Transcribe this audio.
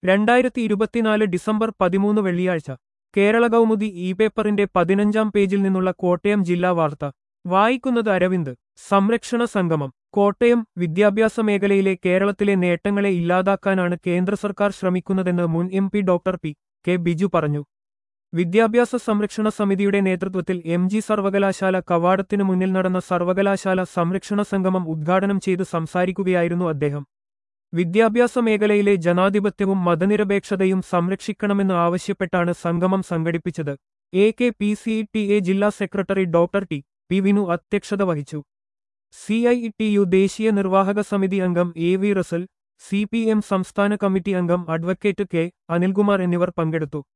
രണ്ടായിരത്തി ഇരുപത്തിനാല് ഡിസംബർ പതിമൂന്ന് വെള്ളിയാഴ്ച കേരള കൗമുദി ഇ പേപ്പറിന്റെ പതിനഞ്ചാം പേജിൽ നിന്നുള്ള കോട്ടയം ജില്ലാ വാർത്ത വായിക്കുന്നത് അരവിന്ദ് സംരക്ഷണ സംഗമം കോട്ടയം വിദ്യാഭ്യാസ മേഖലയിലെ കേരളത്തിലെ നേട്ടങ്ങളെ ഇല്ലാതാക്കാനാണ് കേന്ദ്ര സർക്കാർ ശ്രമിക്കുന്നതെന്ന് മുൻ M P doctor P K Biju പറഞ്ഞു വിദ്യാഭ്യാസ സംരക്ഷണ സമിതിയുടെ നേതൃത്വത്തിൽ എം ജി സർവകലാശാല കവാടത്തിനു മുന്നിൽ നടന്ന സർവകലാശാല സംരക്ഷണ സംഗമം ഉദ്ഘാടനം ചെയ്ത് സംസാരിക്കുകയായിരുന്നു അദ്ദേഹം വിദ്യാഭ്യാസ മേഖലയിലെ ജനാധിപത്യവും മതനിരപേക്ഷതയും സംരക്ഷിക്കണമെന്ന് ആവശ്യപ്പെട്ടാണ് സംഗമം സംഘടിപ്പിച്ചത് A K P C T A ജില്ലാ സെക്രട്ടറി ഡോക്ടർ ടി പി വിനു അധ്യക്ഷത വഹിച്ചു സി ഐ ടി യു ദേശീയ നിർവാഹക സമിതി അംഗം A V Russell C P M സംസ്ഥാന കമ്മിറ്റി അംഗം അഡ്വക്കേറ്റ് കെ അനിൽകുമാർ എന്നിവർ പങ്കെടുത്തു